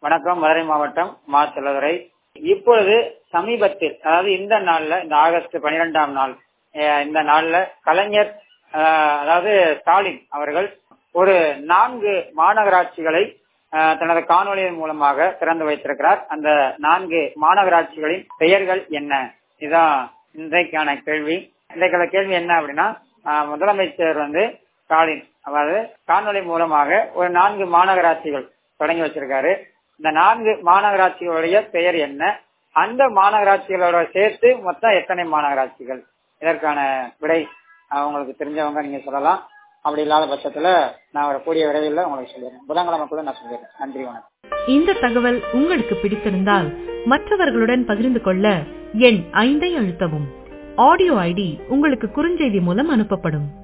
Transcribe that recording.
வணக்கம் மதுரை மாவட்டம் மா செல்லதுரை இப்பொழுது சமீபத்தில் அதாவது இந்த நாள்ல இந்த ஆகஸ்ட் பனிரெண்டாம் நாள் அஹ் இந்த நாள்ல கலைஞர் அஹ் அதாவது ஸ்டாலின் அவர்கள் ஒரு நான்கு மாநகராட்சிகளை அஹ் தனது காணொலியின் மூலமாக திறந்து வைத்திருக்கிறார் அந்த நான்கு மாநகராட்சிகளின் பெயர்கள் என்ன இதுதான் இன்றைக்கான கேள்வி இன்றைக்கான கேள்வி என்ன அப்படின்னா அஹ் முதலமைச்சர் வந்து ஸ்டாலின் அதாவது காணொலி மூலமாக ஒரு நான்கு மாநகராட்சிகள் தொடங்கி வச்சிருக்காரு இந்த நான்கு மாநகராட்சிகளுடைய பெயர் என்ன அந்த மாநகராட்சிகளோட சேர்த்து மொத்தம் எத்தனை மாநகராட்சிகள் இதற்கான விடை அஹ் உங்களுக்கு தெரிஞ்சவங்க நீங்க சொல்லலாம் அப்படி இல்லாத பட்சத்துல நான் ஒரு கூடிய விரைவில் உங்களுக்கு சொல்லிடுறேன் புதன்கிழமைக்குள்ள நான் சொல்லிடுறேன் நன்றி வணக்கம் இந்த தகவல் உங்களுக்கு பிடித்திருந்தால் மற்றவர்களுடன் பகிர்ந்து கொள்ள எண் ஐந்தை அழுத்தவும் ஆடியோ ஐடி உங்களுக்கு குறுஞ்செய்தி மூலம் அனுப்பப்படும்